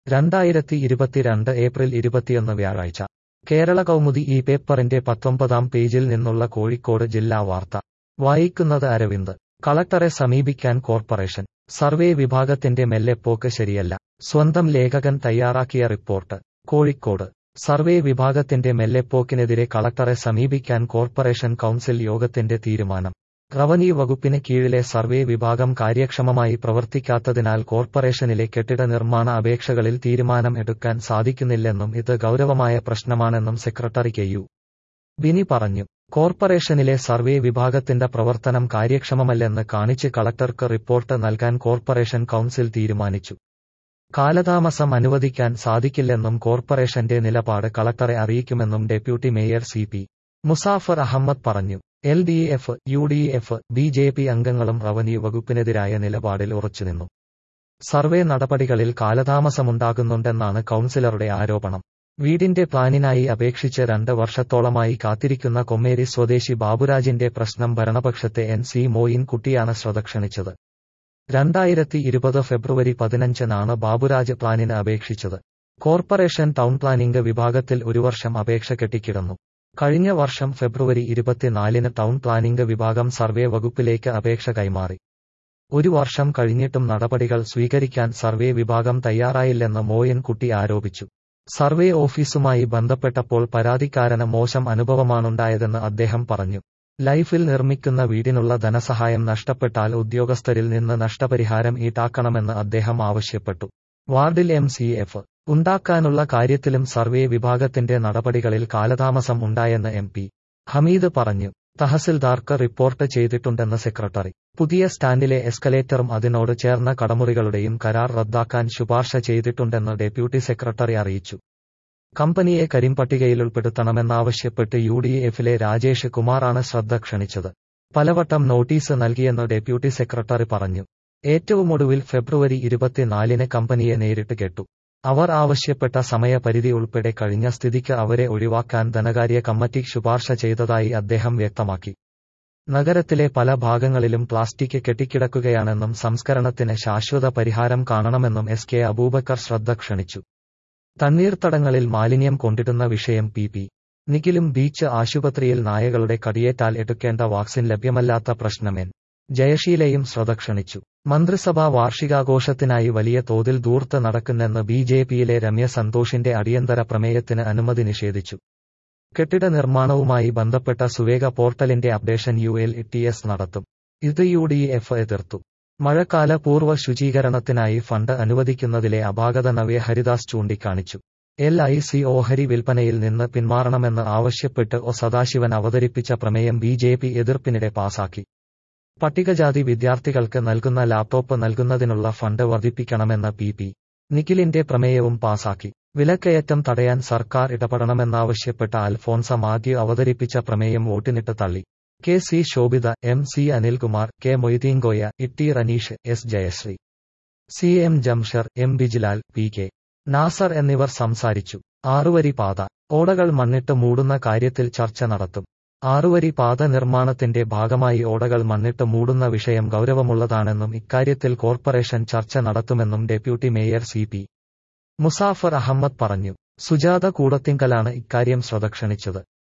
രണ്ടായിരത്തി ഇരുപത്തിരണ്ട് ഏപ്രിൽ ഇരുപത്തിയൊന്ന് വ്യാഴാഴ്ച കേരള കൗമുദി ഈ പേപ്പറിന്റെ പത്തൊമ്പതാം പേജിൽ നിന്നുള്ള കോഴിക്കോട് ജില്ലാ വാർത്ത വായിക്കുന്നത് അരവിന്ദ് കളക്ടറെ സമീപിക്കാൻ കോർപ്പറേഷൻ സർവേ വിഭാഗത്തിന്റെ മെല്ലെപ്പോക്ക് ശരിയല്ല സ്വന്തം ലേഖകൻ തയ്യാറാക്കിയ റിപ്പോർട്ട് കോഴിക്കോട് സർവേ വിഭാഗത്തിന്റെ മെല്ലെപ്പോക്കിനെതിരെ കളക്ടറെ സമീപിക്കാൻ കോർപ്പറേഷൻ കൗൺസിൽ യോഗത്തിന്റെ തീരുമാനം റവന്യൂ വകുപ്പിന് കീഴിലെ സർവേ വിഭാഗം കാര്യക്ഷമമായി പ്രവർത്തിക്കാത്തതിനാൽ കോർപ്പറേഷനിലെ കെട്ടിട നിർമ്മാണ അപേക്ഷകളിൽ തീരുമാനം എടുക്കാൻ സാധിക്കുന്നില്ലെന്നും ഇത് ഗൗരവമായ പ്രശ്നമാണെന്നും സെക്രട്ടറി കെ യു ബിനി പറഞ്ഞു കോർപ്പറേഷനിലെ സർവേ വിഭാഗത്തിന്റെ പ്രവർത്തനം കാര്യക്ഷമമല്ലെന്ന് കാണിച്ച് കളക്ടർക്ക് റിപ്പോർട്ട് നൽകാൻ കോർപ്പറേഷൻ കൗൺസിൽ തീരുമാനിച്ചു കാലതാമസം അനുവദിക്കാൻ സാധിക്കില്ലെന്നും കോർപ്പറേഷന്റെ നിലപാട് കളക്ടറെ അറിയിക്കുമെന്നും deputy mayor C P Muzafar Ahammed പറഞ്ഞു L D F U D F B J P അംഗങ്ങളും റവന്യൂ വകുപ്പിനെതിരായ നിലപാടിൽ ഉറച്ചുനിന്നു സർവേ നടപടികളിൽ കാലതാമസമുണ്ടാകുന്നുണ്ടെന്നാണ് കൗൺസിലറുടെ ആരോപണം വീടിന്റെ പ്ലാനിനായി അപേക്ഷിച്ച് രണ്ട് വർഷത്തോളമായി കാത്തിരിക്കുന്ന കൊമ്മേരി സ്വദേശി ബാബുരാജിന്റെ പ്രശ്നം ഭരണപക്ഷത്തെ എൻ സി മോയിൻ കുട്ടിയാണ് ശ്രദ്ധ ക്ഷണിച്ചത് രണ്ടായിരത്തി ഇരുപത് ഫെബ്രുവരി പതിനഞ്ചിനാണ് ബാബുരാജ് പ്ലാനിന് അപേക്ഷിച്ചത് കോർപ്പറേഷൻ ടൗൺ പ്ലാനിംഗ് വിഭാഗത്തിൽ ഒരു വർഷം അപേക്ഷ കെട്ടിക്കിടന്നു കഴിഞ്ഞ വർഷം ഫെബ്രുവരി ഇരുപത്തിനാലിന് ടൗൺ പ്ലാനിംഗ് വിഭാഗം സർവേ വകുപ്പിലേക്ക് അപേക്ഷ കൈമാറി ഒരു വർഷം കഴിഞ്ഞിട്ടും നടപടികൾ സ്വീകരിക്കാൻ സർവേ വിഭാഗം തയ്യാറായില്ലെന്ന് മോയൻകുട്ടി ആരോപിച്ചു സർവേ ഓഫീസുമായി ബന്ധപ്പെട്ടപ്പോൾ പരാതിക്കാരന് മോശം അനുഭവമാണുണ്ടായതെന്ന് അദ്ദേഹം പറഞ്ഞു ലൈഫിൽ നിർമ്മിക്കുന്ന വീടിനുള്ള ധനസഹായം നഷ്ടപ്പെട്ടാൽ ഉദ്യോഗസ്ഥരിൽ നിന്ന് നഷ്ടപരിഹാരം ഈടാക്കണമെന്ന് അദ്ദേഹം ആവശ്യപ്പെട്ടു വാർഡിൽ എം സി എഫ് ഉണ്ടാക്കാനുള്ള കാര്യത്തിലും സർവേ വിഭാഗത്തിന്റെ നടപടികളിൽ കാലതാമസം ഉണ്ടായെന്ന് എം പി ഹമീദ് പറഞ്ഞു തഹസിൽദാർക്ക് റിപ്പോർട്ട് ചെയ്തിട്ടുണ്ടെന്ന് സെക്രട്ടറി പുതിയ സ്റ്റാൻഡിലെ എസ്കലേറ്ററും അതിനോട് ചേർന്ന കടമുറികളുടെയും കരാർ റദ്ദാക്കാൻ ശുപാർശ ചെയ്തിട്ടുണ്ടെന്ന് ഡെപ്യൂട്ടി സെക്രട്ടറി അറിയിച്ചു കമ്പനിയെ കരിമ്പട്ടികയിൽ ഉൾപ്പെടുത്തണമെന്നാവശ്യപ്പെട്ട് യു ഡി എഫിലെ രാജേഷ് കുമാറാണ് ശ്രദ്ധ ക്ഷണിച്ചത് പലവട്ടം നോട്ടീസ് നൽകിയെന്ന് ഡെപ്യൂട്ടി സെക്രട്ടറി പറഞ്ഞു ഏറ്റവും ഒടുവിൽ ഫെബ്രുവരി ഇരുപത്തിനാലിന് കമ്പനിയെ നേരിട്ട് കേട്ടു അവർ ആവശ്യപ്പെട്ട സമയപരിധി ഉൾപ്പെടെ കഴിഞ്ഞ സ്ഥിതിക്ക് അവരെ ഒഴിവാക്കാൻ ധനകാര്യ കമ്മിറ്റി ശുപാർശ ചെയ്തതായി അദ്ദേഹം വ്യക്തമാക്കി നഗരത്തിലെ പല ഭാഗങ്ങളിലും പ്ലാസ്റ്റിക് കെട്ടിക്കിടക്കുകയാണെന്നും സംസ്കരണത്തിന് ശാശ്വത പരിഹാരം കാണണമെന്നും എസ് കെ അബൂബക്കർ ശ്രദ്ധ ക്ഷണിച്ചു തണ്ണീർത്തടങ്ങളിൽ മാലിന്യം കൊണ്ടിടുന്ന വിഷയം പി പി നിഖിലും ബീച്ച് ആശുപത്രിയിൽ നായകളുടെ കടിയേറ്റാൽ എടുക്കേണ്ട വാക്സിൻ ലഭ്യമല്ലാത്ത പ്രശ്നമേൻ ജയശീലയും ശ്രദ്ധ ക്ഷണിച്ചു മന്ത്രിസഭാ വാർഷികാഘോഷത്തിനായി വലിയ തോതിൽ ദൂർത്ത് നടക്കുന്നെന്ന് ബി ജെ പിയിലെ രമ്യ സന്തോഷിന്റെ അടിയന്തര പ്രമേയത്തിന് അനുമതി നിഷേധിച്ചു കെട്ടിട നിർമ്മാണവുമായി ബന്ധപ്പെട്ട സുവേഗ പോർട്ടലിന്റെ updation U L T S നടത്തും ഇത് യു ഡി എഫ് എതിർത്തു മഴക്കാല പൂർവ്വ ശുചീകരണത്തിനായി ഫണ്ട് അനുവദിക്കുന്നതിലെ അപാകത നവ്യ ഹരിദാസ് ചൂണ്ടിക്കാണിച്ചു എൽ ഐ സി ഓഹരി വിൽപ്പനയിൽ നിന്ന് പിന്മാറണമെന്ന് ആവശ്യപ്പെട്ട് ഒ സദാശിവൻ അവതരിപ്പിച്ച പ്രമേയം ബി ജെ പി എതിർപ്പിനിടെ പാസാക്കി പട്ടികജാതി വിദ്യാർത്ഥികൾക്ക് നൽകുന്ന ലാപ്ടോപ്പ് നൽകുന്നതിനുള്ള ഫണ്ട് വർദ്ധിപ്പിക്കണമെന്ന പി പി നിഖിലിന്റെ പ്രമേയവും പാസാക്കി വിലക്കയറ്റം തടയാൻ സർക്കാർ ഇടപെടണമെന്നാവശ്യപ്പെട്ട അൽഫോൺസ മാത്യു അവതരിപ്പിച്ച പ്രമേയം വോട്ടിനിട്ട് തള്ളി K C Shobhitha M C Anilkumar K Moideenkoya Itty Raneesh S Jayasree C M Jamshar M Bijilal P K Nasar എന്നിവർ സംസാരിച്ചു ആറുവരി പാത ഓടകൾ മണ്ണിട്ട് മൂടുന്ന കാര്യത്തിൽ ചർച്ച നടത്തും ആറുവരി പാത നിർമ്മാണത്തിന്റെ ഭാഗമായി ഓടകൾ മണ്ണിട്ട് മൂടുന്ന വിഷയം ഗൗരവമുള്ളതാണെന്നും ഇക്കാര്യത്തിൽ കോർപ്പറേഷൻ ചർച്ച നടത്തുമെന്നും deputy mayor C P Muzafar Ahammed പറഞ്ഞു സുജാത കൂടത്തിങ്കലാണ് ഇക്കാര്യം ശ്രദ്ധ ക്ഷണിച്ചത്